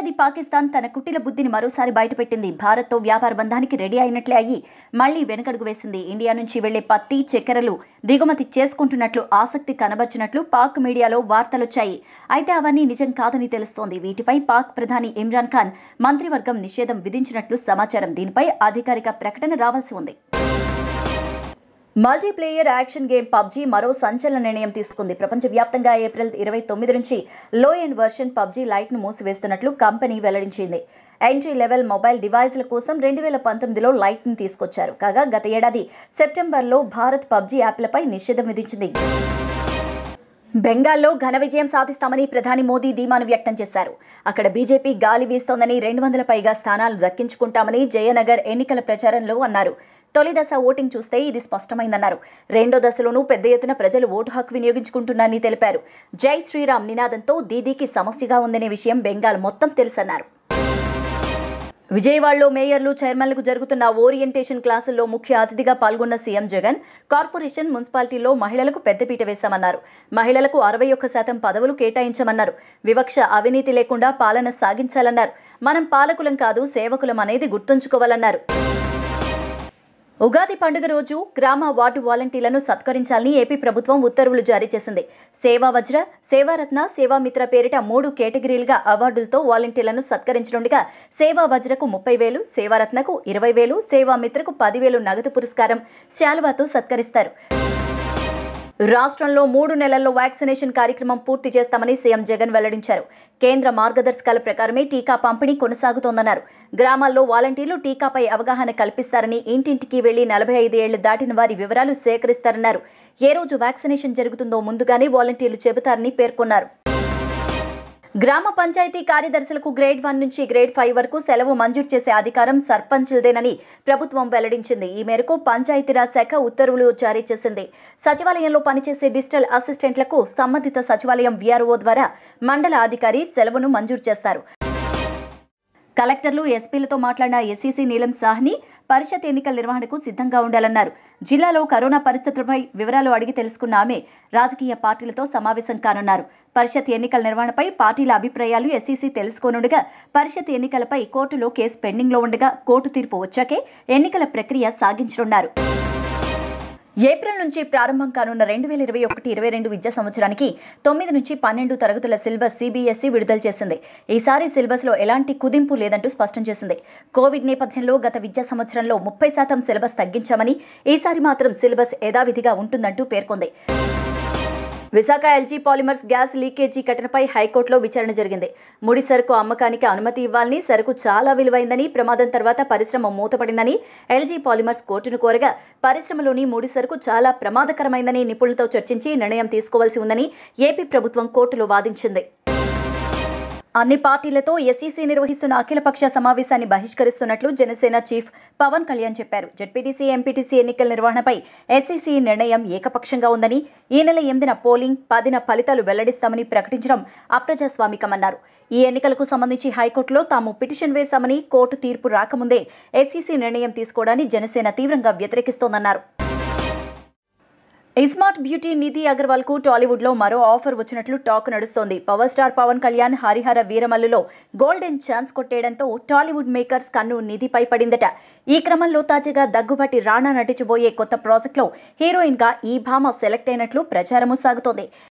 ఏడాది పాకిస్తాన్ తన కుటిల బుద్ధిని మరోసారి బయటపెట్టింది భారత్తో వ్యాపార బంధానికి రెడీ అయినట్లే అయ్యి మళ్లీ వెనకడుగు వేసింది ఇండియా నుంచి వెళ్లే పత్తి చక్కెరలు దిగుమతి చేసుకుంటున్నట్లు ఆసక్తి కనబర్చినట్లు పాక్ మీడియాలో వార్తలొచ్చాయి అయితే అవన్నీ నిజం కాదని తెలుస్తోంది వీటిపై పాక్ ప్రధాని ఇమ్రాన్ ఖాన్ మంత్రివర్గం నిషేధం విధించినట్లు సమాచారం దీనిపై అధికారిక ప్రకటన రావాల్సి ఉంది మల్టీప్లేయర్ యాక్షన్ గేమ్ పబ్జీ మరో సంచలన నిర్ణయం తీసుకుంది ప్రపంచవ్యాప్తంగా ఏప్రిల్ ఇరవై తొమ్మిది నుంచి లో ఎండ్ వర్షన్ పబ్జీ లైట్ ను మూసివేస్తున్నట్లు కంపెనీ వెల్లడించింది ఎంట్రీ లెవెల్ మొబైల్ డివైజ్ల కోసం రెండు వేల పంతొమ్మిదిలో లైట్ ను తీసుకొచ్చారు కాగా గత ఏడాది సెప్టెంబర్లో భారత్ పబ్జీ యాప్లపై నిషేధం విధించింది బెంగాల్లో ఘన విజయం సాధిస్తామని ప్రధాని మోదీ ధీమాను వ్యక్తం చేశారు అక్కడ బీజేపీ గాలి వీస్తోందని రెండు వందల పైగా స్థానాలు దక్కించుకుంటామని జయనగర్ ఎన్నికల ప్రచారంలో అన్నారు తొలి దశ ఓటింగ్ చూస్తే ఇది స్పష్టమైందన్నారు రెండో దశలోనూ పెద్ద ఎత్తున ప్రజలు ఓటు హక్కు వినియోగించుకుంటున్నారని తెలిపారు జై శ్రీరామ్ నినాదంతో దీదీకి సమష్టిగా ఉందనే విషయం బెంగాల్ మొత్తం తెలుసన్నారు విజయవాడలో మేయర్లు చైర్మన్లకు జరుగుతున్న ఓరియంటేషన్ క్లాసుల్లో ముఖ్య అతిథిగా పాల్గొన్న సీఎం జగన్ కార్పొరేషన్ మున్సిపాలిటీలో మహిళలకు పెద్దపీట వేశామన్నారు మహిళలకు అరవై ఒక్క శాతం పదవులు కేటాయించమన్నారు వివక్ష అవినీతి లేకుండా పాలన సాగించాలన్నారు మనం పాలకులం కాదు సేవకులం అనేది గుర్తుంచుకోవాలన్నారు ఉగాది పండుగ రోజు గ్రామ వార్డు వాలంటీర్లను సత్కరించాలని ఏపీ ప్రభుత్వం ఉత్తర్వులు జారీ చేసింది సేవా వజ్ర సేవారత్న సేవామిత్ర పేరిట మూడు కేటగిరీలుగా అవార్డులతో వాలంటీర్లను సత్కరించనుండగా సేవా వజ్రకు ముప్పై వేలు సేవారత్నకు ఇరవై వేలు సేవామిత్రకు పదివేలు నగదు పురస్కారం శాలువాతో సత్కరిస్తారు రాష్ట్రంలో మూడు నెలల్లో వ్యాక్సినేషన్ కార్యక్రమం పూర్తి చేస్తామని సీఎం జగన్ వెల్లడించారు కేంద్ర మార్గదర్శకాల ప్రకారమే టీకా పంపిణీ కొనసాగుతోందన్నారు గ్రామాల్లో వాలంటీర్లు టీకాపై అవగాహన కల్పిస్తారని ఇంటింటికి వెళ్లి నలభై ఐదు ఏళ్లు దాటిన వారి వివరాలు సేకరిస్తారన్నారు ఏ రోజు వ్యాక్సినేషన్ జరుగుతుందో ముందుగానే వాలంటీర్లు చెబుతారని పేర్కొన్నారు గ్రామ పంచాయతీ కార్యదర్శులకు గ్రేడ్ వన్ నుంచి గ్రేడ్ ఫైవ్ వరకు సెలవు మంజూరు చేసే అధికారం సర్పంచులదేనని ప్రభుత్వం వెల్లడించింది ఈ మేరకు పంచాయతీరాజ్ శాఖ ఉత్తర్వులు జారీ చేసింది సచివాలయంలో పనిచేసే డిజిటల్ అసిస్టెంట్లకు సంబంధిత సచివాలయం వీఆర్ఓ ద్వారా మండల అధికారి సెలవును మంజూరు చేస్తారు కలెక్టర్లు ఎస్పీలతో మాట్లాడిన ఎస్సీసీ నీలం సాహ్ని పరిషత్ ఎన్నికల నిర్వహణకు సిద్ధంగా ఉండాలన్నారు జిల్లాలో కరోనా పరిస్థితులపై వివరాలు అడిగి తెలుసుకున్న ఆమె రాజకీయ పార్టీలతో సమావేశం కానున్నారు పరిషత్ ఎన్నికల నిర్వహణపై పార్టీల అభిప్రాయాలు ఎస్సీసీ తెలుసుకోనుండగా పరిషత్ ఎన్నికలపై కోర్టులో కేసు పెండింగ్లో ఉండగా కోర్టు తీర్పు వచ్చాకే ఎన్నికల ప్రక్రియ సాగించనున్నారు ఏప్రిల్ నుంచి ప్రారంభం కానున్న రెండు వేల ఇరవై ఒకటి ఇరవై రెండు విద్యా సంవత్సరానికి తొమ్మిది నుంచి పన్నెండు తరగతుల సిలబస్ సిబిఎస్ఈ విడుదల చేసింది ఈసారి సిలబస్ లో ఎలాంటి కుదింపు లేదంటూ స్పష్టం చేసింది కోవిడ్ నేపథ్యంలో గత విద్యా సంవత్సరంలో ముప్పై శాతం సిలబస్ తగ్గించామని ఈసారి మాత్రం సిలబస్ యథావిధిగా ఉంటుందంటూ పేర్కొంది Visakha LG Polymers gas leakage ఘటనపై హైకోర్టులో విచారణ జరిగింది ముడి సరుకు అమ్మకానికి అనుమతి ఇవ్వాలని సరుకు చాలా విలువైందని ప్రమాదం తర్వాత పరిశ్రమ మూతపడిందని ఎల్జీ పాలిమర్స్ కోర్టును కోరగా పరిశ్రమలోని ముడి సరుకు చాలా ప్రమాదకరమైందని నిపుణులతో చర్చించి నిర్ణయం తీసుకోవాల్సి ఉందని ఏపీ ప్రభుత్వం కోర్టులో వాదించింది అన్ని పార్టీలతో ఎస్ఈసీ నిర్వహిస్తున్న అఖిలపక్ష సమావేశాన్ని బహిష్కరిస్తున్నట్లు జనసేన చీఫ్ పవన్ కళ్యాణ్ చెప్పారు జెడ్పీటీసీ ఎంపీటీసీ ఎన్నికల నిర్వహణపై ఎస్ఈసీ నిర్ణయం ఏకపక్షంగా ఉందని ఈ నెల ఎనిమిదిన పోలింగ్ పదిన ఫలితాలు వెల్లడిస్తామని ప్రకటించడం అప్రజాస్వామికమన్నారు ఈ ఎన్నికలకు సంబంధించి హైకోర్టులో తాము పిటిషన్ వేశామని కోర్టు తీర్పు రాకముందే ఎస్ఈసీ నిర్ణయం తీసుకోవడాన్ని జనసేన తీవ్రంగా వ్యతిరేకిస్తోందన్నారు ఇస్మార్ట్ బ్యూటీ నిధి అగర్వాల్ కు టాలీవుడ్ లో మరో ఆఫర్ వచ్చినట్లు టాక్ నడుస్తోంది పవర్ స్టార్ పవన్ కళ్యాణ్ హరిహర వీరమల్లులో గోల్డెన్ ఛాన్స్ కొట్టేయడంతో టాలీవుడ్ మేకర్స్ కన్ను నిధిపై పడిందట ఈ క్రమంలో తాజాగా దగ్గుబాటి రాణా నటించబోయే కొత్త ప్రాజెక్ట్ లో హీరోయిన్ గా ఈ భామ సెలెక్ట్ అయినట్లు ప్రచారము సాగుతోంది